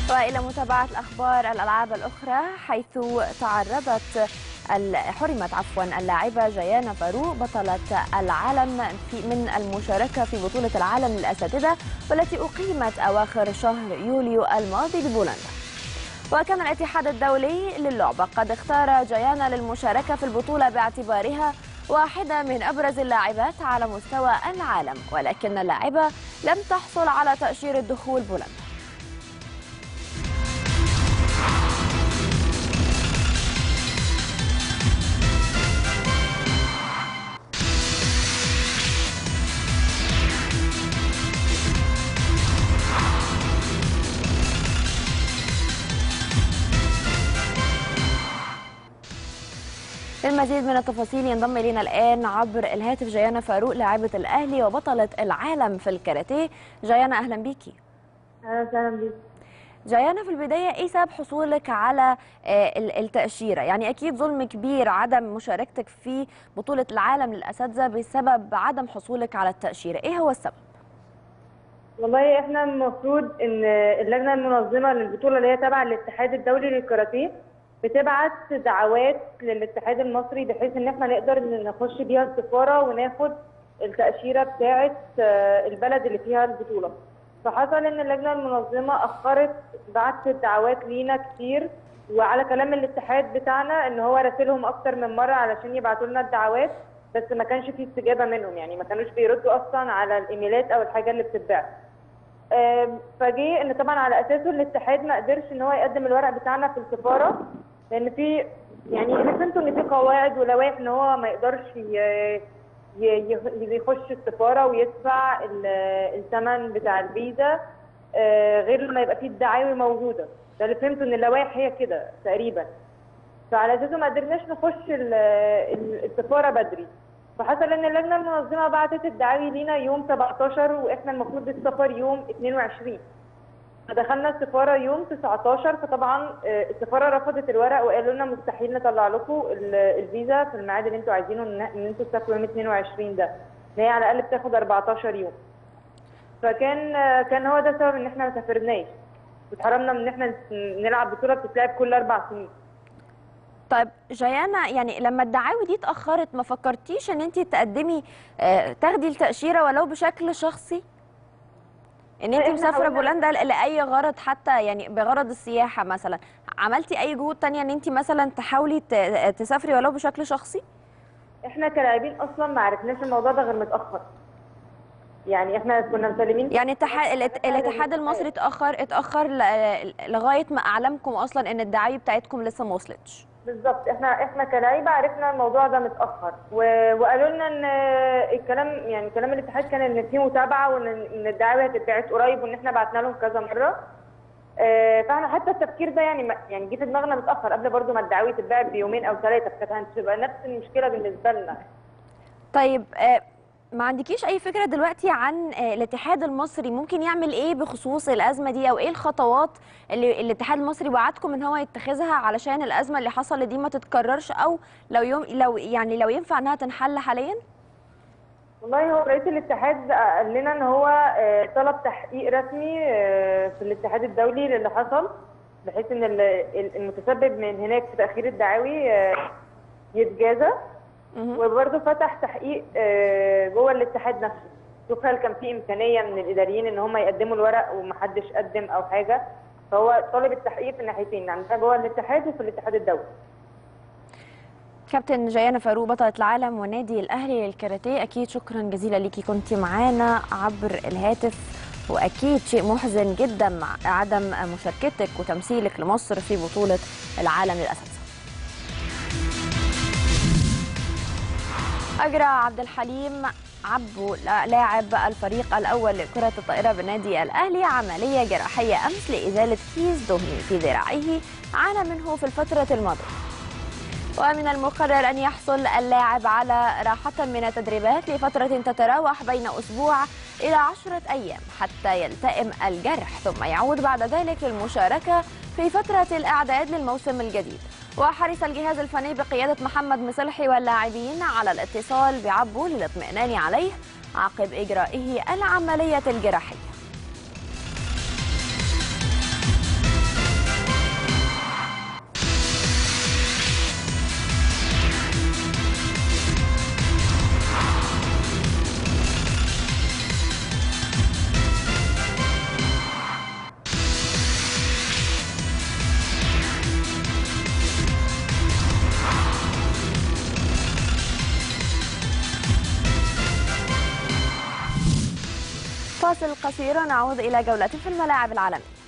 والى متابعه الاخبار الالعاب الاخرى حيث تعرضت حرمت عفوا اللاعبه جيانا فاروق بطله العالم في من المشاركه في بطوله العالم للاساتذه والتي اقيمت اواخر شهر يوليو الماضي ببولندا. وكان الاتحاد الدولي للعبه قد اختار جيانا للمشاركه في البطوله باعتبارها واحده من ابرز اللاعبات على مستوى العالم ولكن اللاعبه لم تحصل على تاشيره دخول بولندا. للمزيد من التفاصيل ينضم الينا الان عبر الهاتف جيانا فاروق لاعبه الاهلي وبطله العالم في الكاراتيه جيانا اهلا بيكي اهلا وسهلا بيك جيانا في البدايه ايه سبب حصولك على التاشيره يعني اكيد ظلم كبير عدم مشاركتك في بطوله العالم للاساتذه بسبب عدم حصولك على التاشيره ايه هو السبب والله احنا المفروض ان اللجنه المنظمه للبطوله اللي هي تابعه للاتحاد الدولي للكاراتيه بتبعت دعوات للاتحاد المصري بحيث ان احنا نقدر نخش بيها السفاره وناخد التاشيره بتاعه البلد اللي فيها البطوله. فحصل ان اللجنه المنظمه اخرت بعت الدعوات لينا كتير وعلى كلام الاتحاد بتاعنا ان هو راسلهم اكتر من مره علشان يبعتوا لنا الدعوات بس ما كانش في استجابه منهم يعني ما كانوش بيردوا اصلا على الايميلات او الحاجه اللي بتتبعت. فجه ان طبعا على اساسه الاتحاد ما قدرش ان هو يقدم الورق بتاعنا في السفاره لان في يعني اللي فهمته ان في قواعد ولوائح ان هو ما يقدرش يخش السفاره ويدفع الثمن بتاع الفيزا غير لما يبقى فيه الدعاوي موجوده ده اللي فهمته ان اللوائح هي كده تقريبا فعلى اساسه ما قدرناش نخش السفاره بدري فحصل ان اللجنه المنظمه بعتت الدعاوي لينا يوم 17 واحنا المفروض السفر يوم 22 فدخلنا السفاره يوم 19 فطبعا السفاره رفضت الورق وقالوا لنا مستحيل نطلع لكم الفيزا في الميعاد اللي انتوا عايزينه ان انتوا تسافروا يوم 22 ده ان هي على الاقل بتاخد 14 يوم فكان كان هو ده سبب ان احنا ما سافرناش اتحرمنا من ان احنا نلعب بطوله بتتلعب كل اربع سنين طيب جيانا يعني لما الدعاوي دي اتاخرت ما فكرتيش ان انت تقدمي تاخدي التاشيره ولو بشكل شخصي ان انت مسافره بولندا لاي غرض حتى يعني بغرض السياحه مثلا عملتي اي جهود تانية ان انت مثلا تحاولي تسافري ولو بشكل شخصي احنا كلاعبين اصلا ما عرفناش الموضوع ده غير متاخر يعني احنا كنا مسلمين يعني الاتحاد الاتحاد المصري اتاخر اتاخر لغايه ما اعلمكم اصلا ان الدعاوي بتاعتكم لسه ما وصلتش بالظبط احنا احنا كلاعيبه عرفنا الموضوع ده متاخر و... وقالوا لنا ان الكلام يعني كلام الاتحاد كان ان في متابعه وان ان الدعاوي هتتبعت قريب وان احنا بعتنا لهم كذا مره اه فاحنا حتى التفكير ده يعني يعني جه في دماغنا متاخر قبل برضو ما الدعاوي تتبعت بيومين او ثلاثه فكانت هتبقى نفس المشكله بالنسبه لنا طيب اه ما عندكيش اي فكره دلوقتي عن الاتحاد المصري ممكن يعمل ايه بخصوص الازمه دي او ايه الخطوات اللي الاتحاد المصري وعدكم ان هو يتخذها علشان الازمه اللي حصلت دي ما تتكررش او لو يوم لو يعني لو ينفع انها تنحل حاليا والله هو رئيس الاتحاد قال لنا ان هو طلب تحقيق رسمي في الاتحاد الدولي للي حصل بحيث ان المتسبب من هناك في تاخير الدعاوي يتجازى وبرضه فتح تحقيق جوه الاتحاد نفسه شوف هل كان في امكانيه من الاداريين ان هم يقدموا الورق ومحدش قدم او حاجه فهو طالب التحقيق في الناحيتين عندنا جوه الاتحاد وفي الاتحاد الدولي كابتن جيانا فاروق بطلة العالم ونادي الأهلي للكاراتيه أكيد شكرا جزيلا ليكي كنت معانا عبر الهاتف وأكيد شيء محزن جدا مع عدم مشاركتك وتمثيلك لمصر في بطولة العالم للأساتذة أجرى عبد الحليم عبو لاعب الفريق الأول لكرة الطائرة بالنادي الأهلي عملية جراحية أمس لإزالة كيس دهني في ذراعه عانى منه في الفترة الماضية ومن المقرر أن يحصل اللاعب على راحة من التدريبات لفترة تتراوح بين أسبوع إلى عشرة أيام حتى يلتئم الجرح ثم يعود بعد ذلك للمشاركة في فترة الإعداد للموسم الجديد وحرص الجهاز الفني بقيادة محمد مصلحي واللاعبين على الاتصال بعبو للاطمئنان عليه عقب إجرائه العملية الجراحية فاصل قصير ونعود إلى جولة في الملاعب العالمية